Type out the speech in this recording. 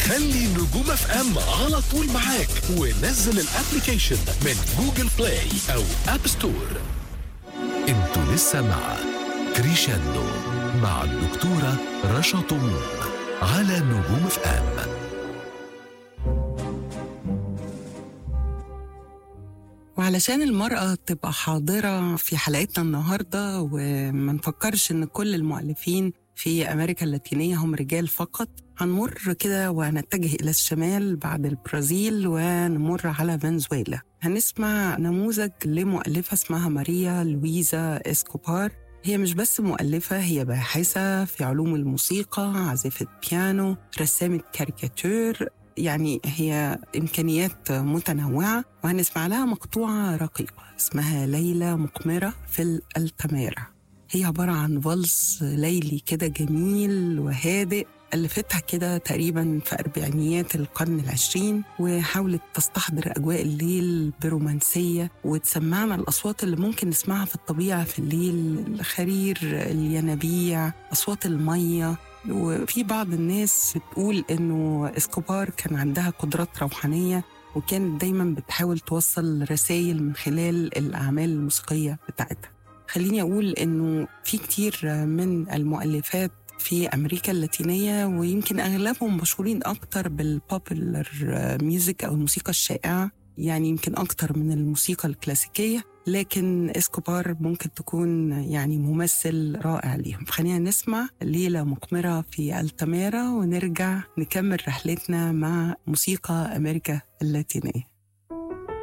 خلي نجوم اف ام على طول معاك ونزل الابليكيشن من جوجل بلاي او اب ستور انتوا لسه مع كريشاندو مع الدكتورة رشا طموح على نجوم اف ام وعلشان المرأة تبقى حاضرة في حلقتنا النهاردة وما نفكرش إن كل المؤلفين في أمريكا اللاتينية هم رجال فقط هنمر كده وهنتجه إلى الشمال بعد البرازيل ونمر على فنزويلا هنسمع نموذج لمؤلفة اسمها ماريا لويزا إسكوبار هي مش بس مؤلفة هي باحثة في علوم الموسيقى عازفة بيانو رسامة كاريكاتير يعني هي إمكانيات متنوعة وهنسمع لها مقطوعة رقيقة اسمها ليلى مقمرة في الألتميرا هي عبارة عن فالس ليلي كده جميل وهادئ ألفتها كده تقريبا في أربعينيات القرن العشرين وحاولت تستحضر أجواء الليل برومانسية وتسمعنا الأصوات اللي ممكن نسمعها في الطبيعة في الليل الخرير الينابيع أصوات المية وفي بعض الناس بتقول إنه اسكوبار كان عندها قدرات روحانية وكانت دايما بتحاول توصل رسائل من خلال الأعمال الموسيقية بتاعتها خليني أقول إنه في كتير من المؤلفات في أمريكا اللاتينية ويمكن أغلبهم مشهورين أكتر بالبوبولار ميوزك أو الموسيقى الشائعة يعني يمكن أكتر من الموسيقى الكلاسيكية لكن اسكوبار ممكن تكون يعني ممثل رائع ليهم خلينا نسمع ليلة مقمرة في التميرا ونرجع نكمل رحلتنا مع موسيقى أمريكا اللاتينية